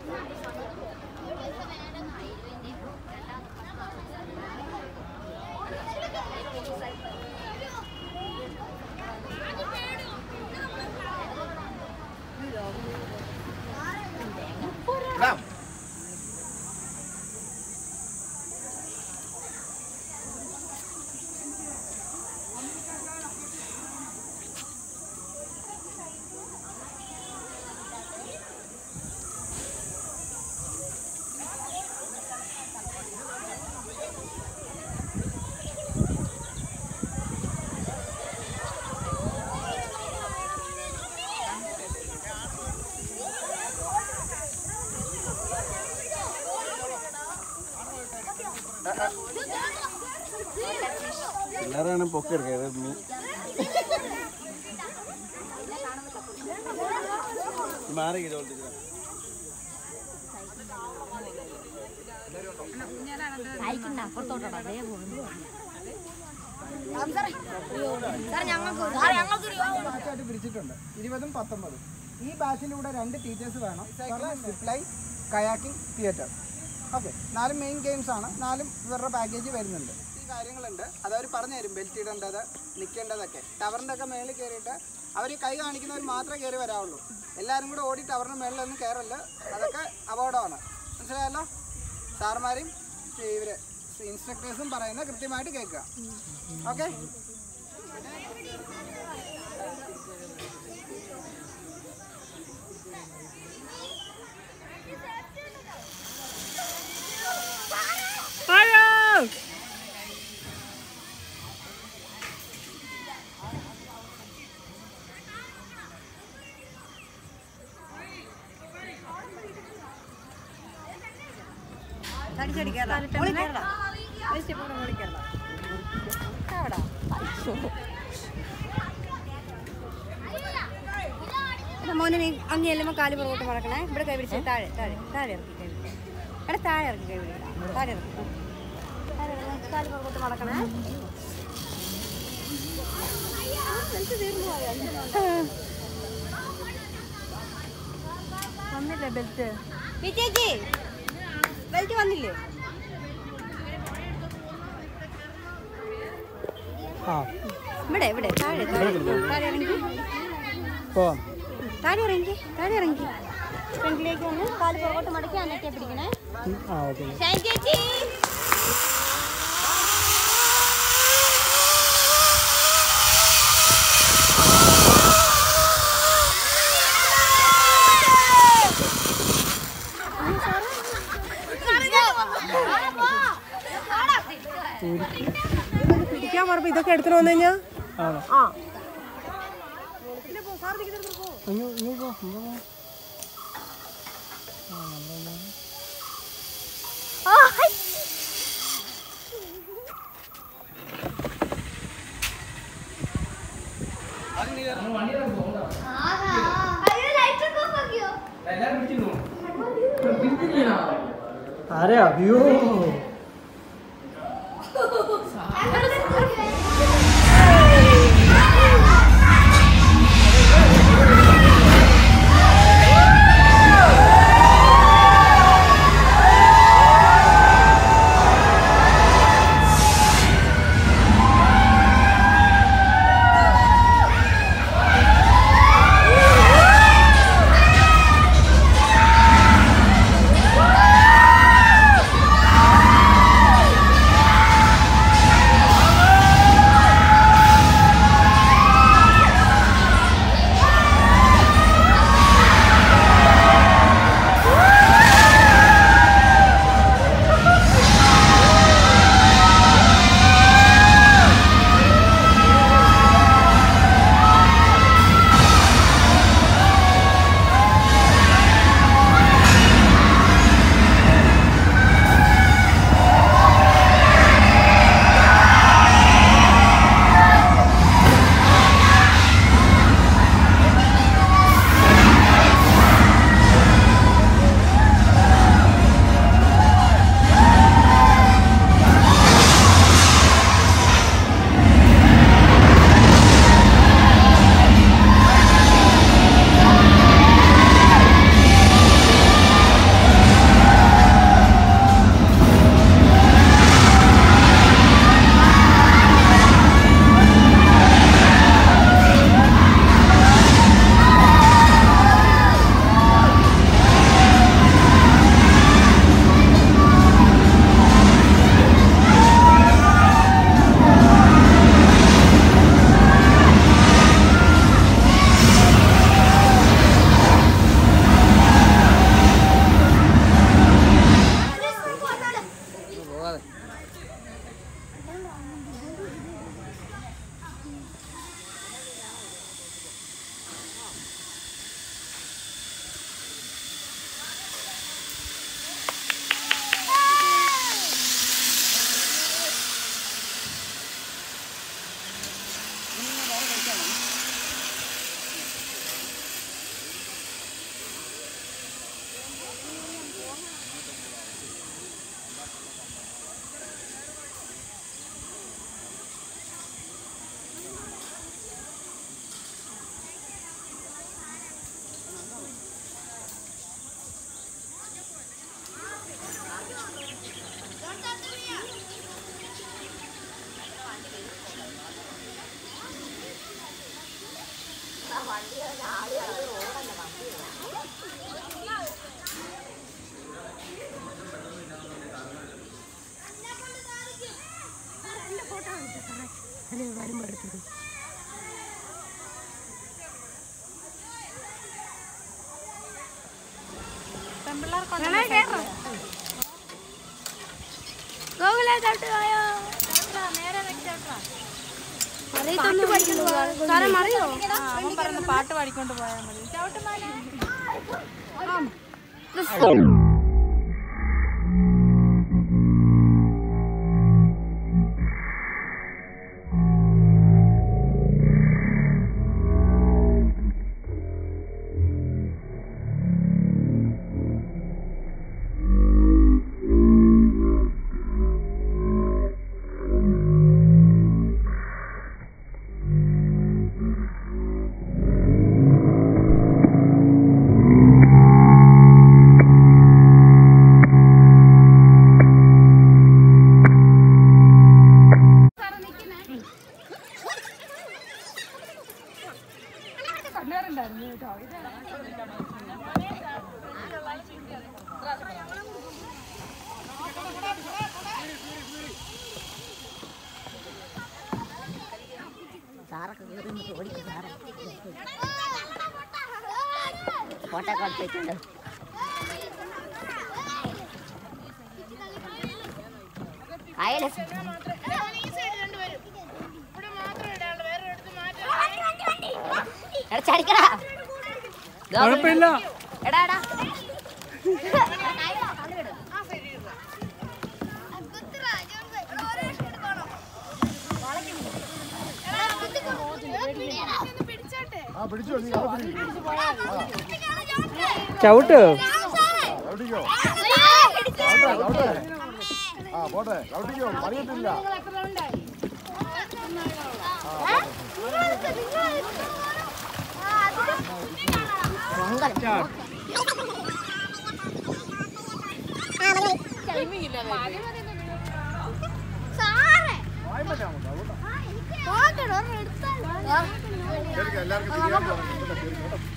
പിള്ളേരാണ് പൊക്കെടുക്കുക മീൻ മാറി കിലോട്ടില്ല സൈക്കിളിന്റെ അപ്പുറത്തോട്ടാണ് അതേ പോകുന്നു ബാച്ചായിട്ട് പിരിച്ചിട്ടുണ്ട് ഇരുപതും പത്തൊമ്പതും ഈ ബാച്ചിൻ്റെ കൂടെ രണ്ട് ടീച്ചേഴ്സ് വേണം സിപ്ലൈ കയാക്കിംഗ് തിയേറ്റർ ഓക്കെ നാലും മെയിൻ ഗെയിംസ് ആണ് നാലും ഇവരുടെ പാക്കേജ് വരുന്നുണ്ട് ഈ കാര്യങ്ങളുണ്ട് അത് അവർ പറഞ്ഞു തരും ബെൽറ്റ് ഇടേണ്ടത് നിൽക്കേണ്ടതൊക്കെ ടവറിൻ്റെ ഒക്കെ മേളിൽ കയറിയിട്ട് അവർ കൈ കാണിക്കുന്നവർ മാത്രമേ കയറി വരാവുള്ളൂ എല്ലാവരും കൂടെ ഓടി ടവറിന് മേളിലൊന്നും കയറല്ല അതൊക്കെ അപകടമാണ് മനസ്സിലായല്ലോ സാർമാരും ഇവർ ഇൻസ്ട്രക്ടേഴ്സും പറയുന്നത് കൃത്യമായിട്ട് കേൾക്കുക ഓക്കെ എടാ മോനെ നീ അങ്ങ് ചെല്ലുമ്പോൾ കാല് പുറകോട്ട് മടക്കണേ ഇവിടെ കൈ പിടിച്ച് താഴെ താഴെ താഴെ ഇറക്കി കൈ പിടിക്കാം എടാ താഴെ ഇറക്കി കൈ പിടിക്കാം താഴെ ഇറക്കി താഴെ ഇറങ്ങ്. കാല് പുറകോട്ട് മടക്കണേ വന്നില്ലേ ബെൽറ്റ് ചേച്ചി ബെൽറ്റ് വന്നില്ലേ ആ ഇവിടെ ഇവിടെ താഴെ താഴെ താഴെ ഇറങ്ങി പോവാം താഴെ ഇറങ്ങി താഴെ ഇറങ്ങി ഫ്രണ്ടിലേക്ക് വന്ന് കാല് പുറകോട്ട് മടക്കി അന്നത്തെ പിടിക്കണേ ആ ഓക്കെ ഷൈൻ ചേച്ചി പിടിക്കാൻ പറഞ്ഞപ്പോ ഇതൊക്കെ എടുത്തിട്ട് വന്നു കഴിഞ്ഞാ ആണോ ആ അയ്യോ ഇങ്ങോ പോ ഇങ്ങോ പോ ആരെയാ അയ്യോ ആ അവൻ പറഞ്ഞു പാട്ട് പാടിക്കൊണ്ട് പോയാൽ മതി ഫോട്ടോ കൊടുത്തിട്ടുണ്ട് അയല എടാ ചടിക്കടാ കുഴപ്പമില്ല എടാ എടാ ചവിട്ട് ആ പോട്ടെ ചവിട്ടിക്കോ അറിയത്തില്ല എല്ലാവർക്കും തിരിയാൻ തുടങ്ങി. കേട്ടോ, കേറി, കേട്ടോ.